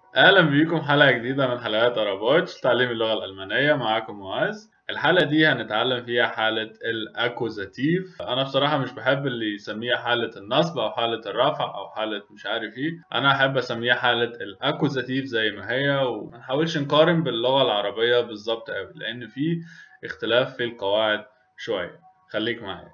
أهلا بيكم حلقة جديدة من حلقات أرابوتش تعليم اللغة الألمانية معاكم معاذ الحلقة دي هنتعلم فيها حالة الأكوزاتيف أنا بصراحة مش بحب اللي يسميها حالة النصب أو حالة الرفع أو حالة مش عارف إيه أنا أحب أسميها حالة الأكوزاتيف زي ما هي وما نحاولش نقارن باللغة العربية بالظبط أوي لأن في اختلاف في القواعد شوية خليك معايا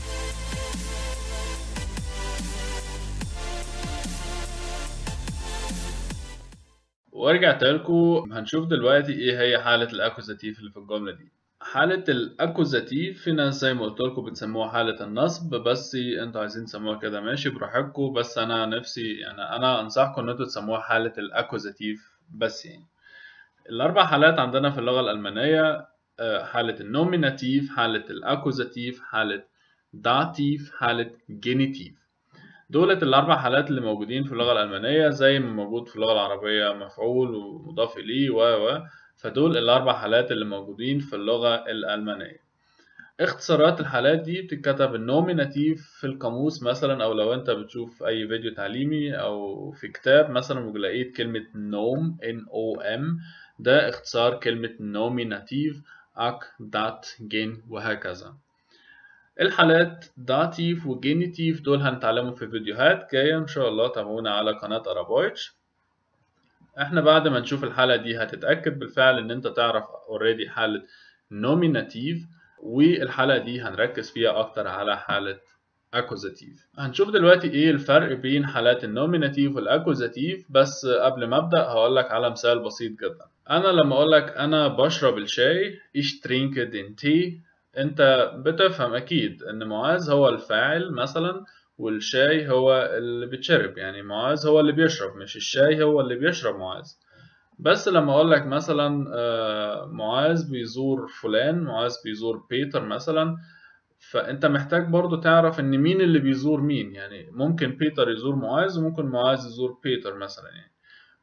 ورجعت لكم هنشوف دلوقتي ايه هي حالة الاكوزاتيف اللي في الجملة دي حالة الاكوزاتيف في ناس زي ما قلت لكم بتسموها حالة النصب بس انتوا عايزين تسموها كده ماشي براحتكم بس انا نفسي يعني انا انصحكم ان انتوا تسموها حالة الاكوزاتيف بس يعني الاربع حالات عندنا في اللغة الالمانية حالة النوميناتيف حالة الاكوزاتيف حالة داتيف حالة جينيتيف دولت الأربع حالات اللي موجودين في اللغة الألمانية زي ما موجود في اللغة العربية مفعول ومضاف إليه و و فدول الأربع حالات اللي موجودين في اللغة الألمانية اختصارات الحالات دي بتتكتب النوميناتيف في القاموس مثلا أو لو أنت بتشوف أي فيديو تعليمي أو في كتاب مثلا ولقيت كلمة نوم N O M ده اختصار كلمة نوميناتيف أك دات جين وهكذا الحالات داتيف وجينيتيف دول هنتعلمهم في فيديوهات جاية إن شاء الله تابعونا على قناة أرابويتش احنا بعد ما نشوف الحالة دي هتتأكد بالفعل إن أنت تعرف اوريدي حالة نوميناتيف والحالة دي هنركز فيها أكتر على حالة أكوزاتيف هنشوف دلوقتي إيه الفرق بين حالات النوميناتيف والأكوزاتيف بس قبل ما أبدأ هقولك على مثال بسيط جدا أنا لما أقولك أنا بشرب الشاي ich trinke den Tee انت بتفهم اكيد ان معاذ هو الفاعل مثلا والشاي هو اللي بيتشرب يعني معاذ هو اللي بيشرب مش الشاي هو اللي بيشرب معاذ بس لما اقول لك مثلا معاذ بيزور فلان معاذ بيزور بيتر مثلا فانت محتاج برضو تعرف ان مين اللي بيزور مين يعني ممكن بيتر يزور معاذ وممكن معاذ يزور بيتر مثلا يعني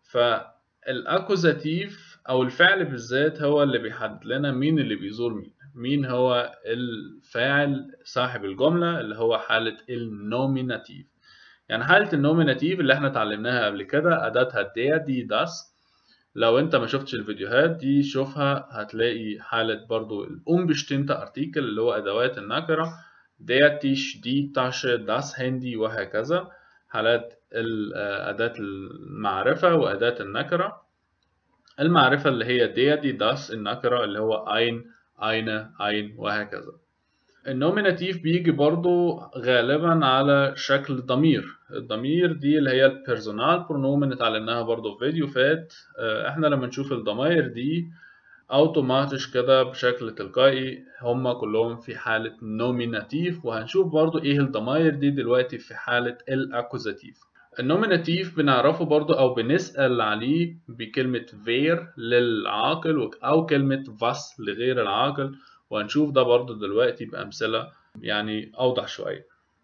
فالاكوزاتيف او الفعل بالذات هو اللي بيحدد لنا مين اللي بيزور مين مين هو الفاعل صاحب الجملة اللي هو حالة النوميناتيف يعني حالة النوميناتيف اللي احنا اتعلمناها قبل كده أداتها der دي das لو انت ما شفتش الفيديوهات دي شوفها هتلاقي حالة برضو الأنبشتنت أرتيكل اللي هو أدوات النكرة der Tisch die Tasche das Handy وهكذا حالات أداة المعرفة وأداة النكرة المعرفة اللي هي der دي das النكرة اللي هو ein eine ein وهكذا النوميناتيف بيجي برضو غالبا على شكل ضمير الضمير دي اللي هي البيرسونال برونومن اتعلمناها برضو في فيديو فات احنا لما نشوف الضمائر دي اوتوماتيش كده بشكل تلقائي هما كلهم في حالة نوميناتيف وهنشوف برضو ايه الضمائر دي دلوقتي في حالة الاكوزاتيف النوميناتيف بنعرفه برضو أو بنسأل عليه بكلمة فير للعاقل أو كلمة فاس لغير العاقل وهنشوف ده برضو دلوقتي بأمثلة يعني أوضح شوية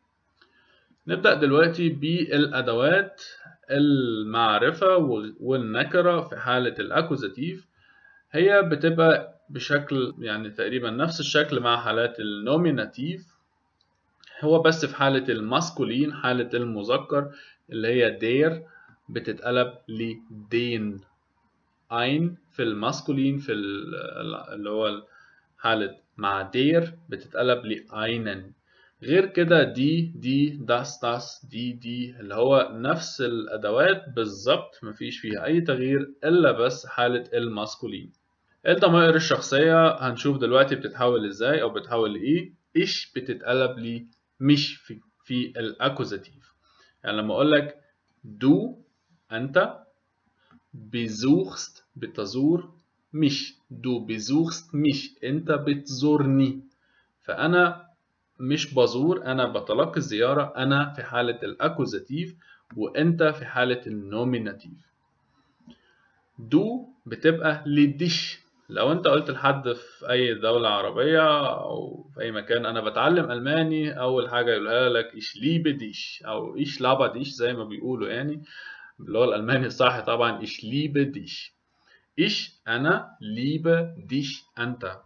نبدأ دلوقتي بالأدوات المعرفة والنكرة في حالة الأكوزاتيف هي بتبقى بشكل يعني تقريبا نفس الشكل مع حالات النوميناتيف هو بس في حالة الماسكولين حالة المذكر اللي هي دير بتتقلب لدين ein في الماسكولين في اللي هو حالة مع دير بتتقلب لأينن غير كده دي دي داس داس دي دي اللي هو نفس الأدوات بالظبط مفيش فيها أي تغيير إلا بس حالة الماسكولين الضمائر الشخصية هنشوف دلوقتي بتتحول ازاي أو بتتحول لإيه إيش بتتقلب لي مش في, في الأكوزاتيف يعني لما أقول لك du أنت besuchst بتزور مش du besuchst مش أنت بتزورني فأنا مش بزور أنا بتلقي الزيارة أنا في حالة الأكوزاتيف وأنت في حالة النوميناتيف du بتبقى لدش لو انت قلت لحد في اي دولة عربية او في اي مكان انا بتعلم الماني اول حاجة يقولها لك ايش ليبه ديش او ايش لابا ديش زي ما بيقولوا يعني باللغة الالماني الصح طبعا ايش ليبه ديش ايش انا ليبه ديش انت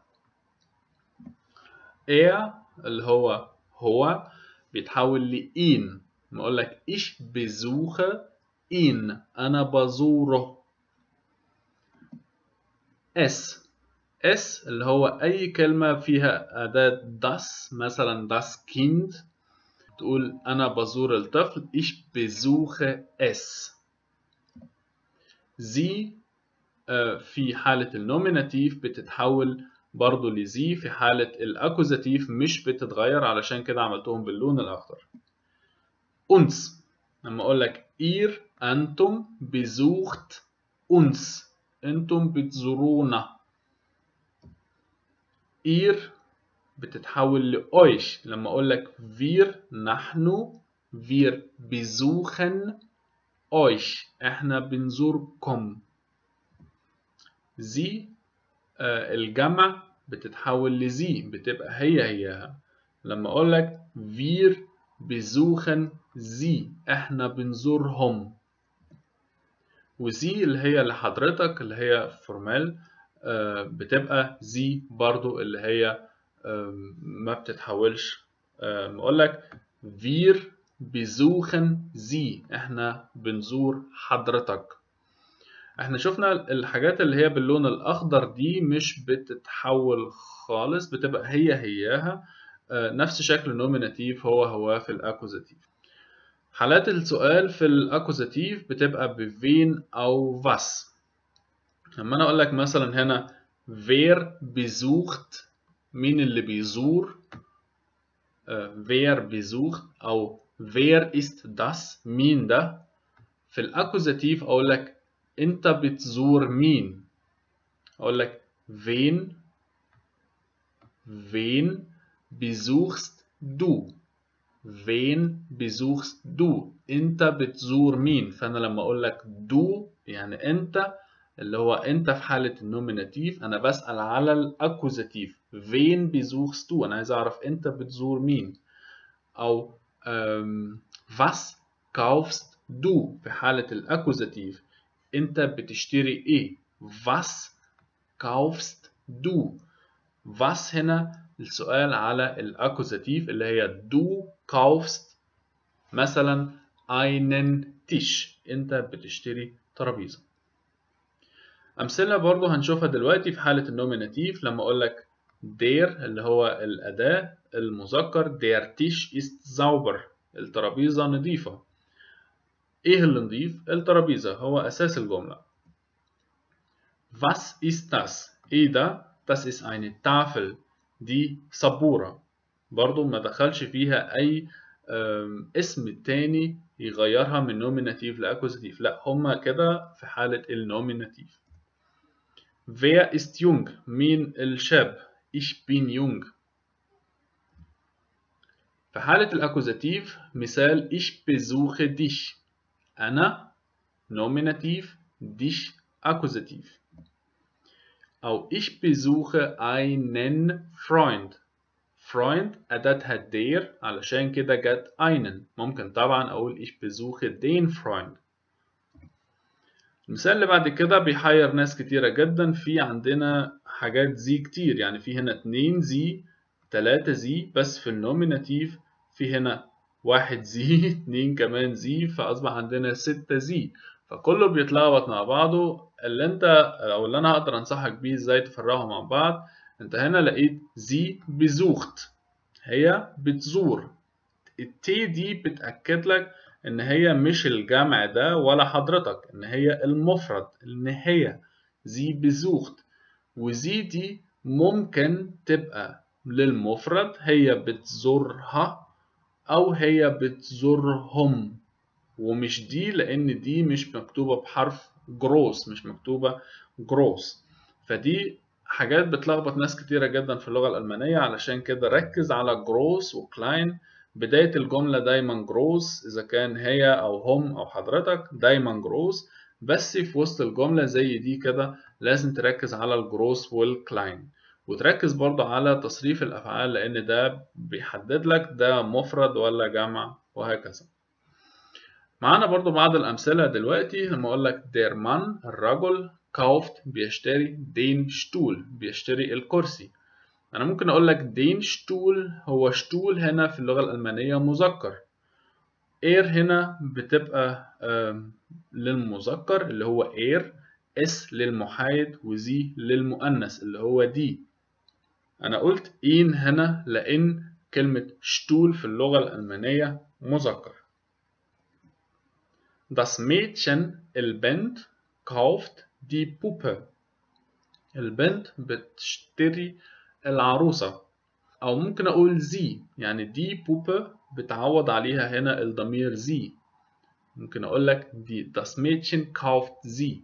er اللي هو هو بيتحول لإين نقول لك ich besuche ihn أنا بزوره es es اللي هو أي كلمة فيها أداة das مثلا das Kind تقول أنا بزور الطفل ich besuche es sie آه، في حالة النوميناتيف بتتحول برضو لزي في حالة الأكوزاتيف مش بتتغير علشان كده عملتهم باللون الأخضر uns لما أقول لك ihr أنتم besucht uns أنتم بتزورونا ihr بتتحول لأويش لما أقول لك wir نحن wir besuchen euch احنا بنزوركم زي آه، الجمع بتتحول لزي بتبقى هي هي لما اقول لك wir besuchen sie احنا بنزورهم وزي اللي هي لحضرتك اللي هي فورمال آه، بتبقى زي برضو اللي هي آم، ما بتتحولش آم، اقول لك wir besuchen sie احنا بنزور حضرتك احنا شفنا الحاجات اللي هي باللون الاخضر دي مش بتتحول خالص بتبقى هي هياها آه، نفس شكل النوميناتيف هو هو في الاكوزاتيف حالات السؤال في الاكوزاتيف بتبقى بفين او was لما انا اقول لك مثلا هنا wer besucht مين اللي بيزور آه، wer besucht او wer ist das مين ده في الاكوزاتيف اقول لك انت بتزور مين اقول لك wen wen besuchst du wen besuchst du انت بتزور مين فانا لما اقول لك du يعني انت اللي هو انت في حالة النوميناتيف انا بسأل على الاكوزاتيف wen besuchst du انا عايز اعرف انت بتزور مين او ähm, was kaufst du في حالة الاكوزاتيف انت بتشتري ايه was kaufst du was هنا السؤال على الاكوزاتيف اللي هي du kaufst مثلا einen Tisch انت بتشتري ترابيزة أمثلة برضو هنشوفها دلوقتي في حالة النوميناتيف لما أقول لك der اللي هو الأداة المذكر der Tisch ist sauber الترابيزة نظيفة إيه اللي نضيف؟ الترابيزة هو أساس الجملة Was ist das؟ إيه ده؟ Das ist eine Tafel دي سبورة برضو ما دخلش فيها أي أم، اسم تاني يغيرها من نوميناتيف لأكوزاتيف لا هما كده في حالة النوميناتيف Wer ist jung? مين الشاب؟ Ich bin jung. في حالة الأكوزاتيف مثال ich besuche dich. أنا نوميناتيف dich أكوزاتيف. أو ich besuche einen Freund. Freund أداتها der علشان كده جت einen. ممكن طبعا أقول ich besuche den Freund. المثال اللي بعد كده بيحير ناس كتيرة جدا في عندنا حاجات زي كتير يعني في هنا اتنين زي تلاتة زي بس في النوميناتيف في هنا واحد زي اتنين كمان زي فأصبح عندنا ستة زي فكله بيتلخبط مع بعضه اللي انت او اللي انا هقدر انصحك بيه ازاي تفرقهم مع بعض انت هنا لقيت زي بزوخت هي بتزور التي دي بتأكد لك ان هي مش الجمع ده ولا حضرتك ان هي المفرد ان هي زي بزوخت وزي دي ممكن تبقى للمفرد هي بتزورها او هي بتزورهم ومش دي لان دي مش مكتوبة بحرف جروس مش مكتوبة جروس فدي حاجات بتلخبط ناس كتيرة جدا في اللغة الألمانية علشان كده ركز على جروس وكلاين بداية الجملة دايما جروس إذا كان هي أو هم أو حضرتك دايما جروس بس في وسط الجملة زي دي كده لازم تركز على الجروس والكلاين وتركز برضه على تصريف الأفعال لأن ده بيحدد لك ده مفرد ولا جمع وهكذا معانا برضه بعض الأمثلة دلوقتي لما أقول لك der Mann الرجل kauft بيشتري den Stuhl بيشتري الكرسي أنا ممكن أقول لك den Stuhl هو شتول هنا في اللغة الألمانية مذكر er هنا بتبقى آم، للمذكر اللي هو er اس للمحايد وزي للمؤنث اللي هو دي أنا قلت إين هنا لأن كلمة شتول في اللغة الألمانية مذكر Das Mädchen البنت kauft die Puppe البنت بتشتري العروسة أو ممكن أقول زي يعني دي بوبة بتعوض عليها هنا الضمير زي ممكن أقول لك die, das Mädchen kauft sie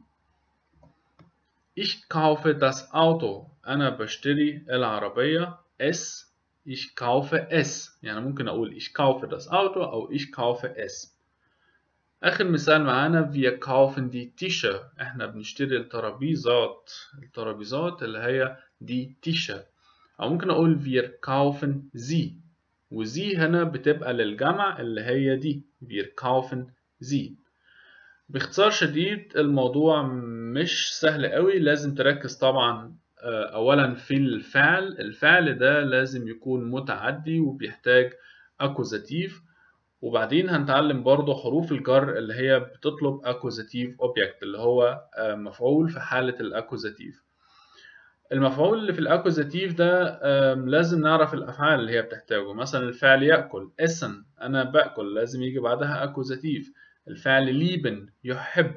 Ich kaufe das Auto أنا بشتري العربية es ich kaufe es يعني ممكن أقول ich kaufe das Auto أو ich kaufe es آخر مثال معانا wir kaufen die Tische إحنا بنشتري الترابيزات الترابيزات اللي هي die Tische أو ممكن أقول wir kaufen sie وزي هنا بتبقى للجمع اللي هي دي wir kaufen sie باختصار شديد الموضوع مش سهل قوي لازم تركز طبعا أولا في الفعل الفعل ده لازم يكون متعدي وبيحتاج أكوزاتيف وبعدين هنتعلم برضه حروف الجر اللي هي بتطلب accusative object اللي هو مفعول في حالة الأكوزاتيف المفعول اللي في الأكوزاتيف ده لازم نعرف الأفعال اللي هي بتحتاجه مثلا الفعل يأكل اسن أنا بأكل لازم يجي بعدها أكوزاتيف الفعل ليبن يحب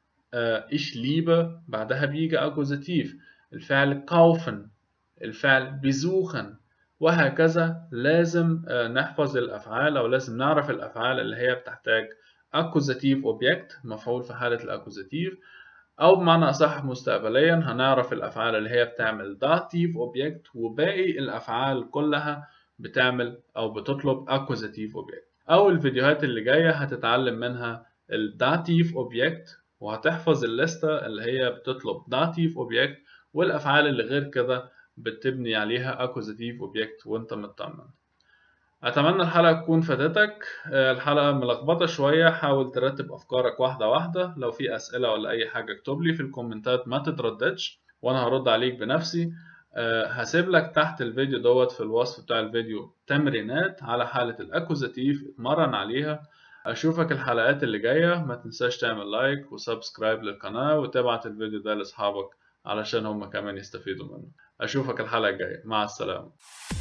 إيش ليبه بعدها بيجي أكوزاتيف الفعل كاوفن الفعل بيزوخن وهكذا لازم نحفظ الأفعال أو لازم نعرف الأفعال اللي هي بتحتاج accusative object مفعول في حالة الأكوزاتيف أو بمعنى أصح مستقبليا هنعرف الأفعال اللي هي بتعمل dative object وباقي الأفعال كلها بتعمل أو بتطلب accusative object أو الفيديوهات اللي جاية هتتعلم منها ال dative object وهتحفظ الليستة اللي هي بتطلب dative object والأفعال اللي غير كده بتبني عليها accusative object وانت مطمن أتمنى الحلقة تكون فادتك الحلقة ملخبطة شوية حاول ترتب أفكارك واحدة واحدة لو في أسئلة ولا أي حاجة اكتب لي في الكومنتات ما تترددش وأنا هرد عليك بنفسي هسيب لك تحت الفيديو دوت في الوصف بتاع الفيديو تمرينات على حالة الأكوزاتيف اتمرن عليها أشوفك الحلقات اللي جاية ما تنساش تعمل لايك وسبسكرايب للقناة وتبعت الفيديو ده لأصحابك علشان هم كمان يستفيدوا منه أشوفك الحلقة الجاية مع السلامة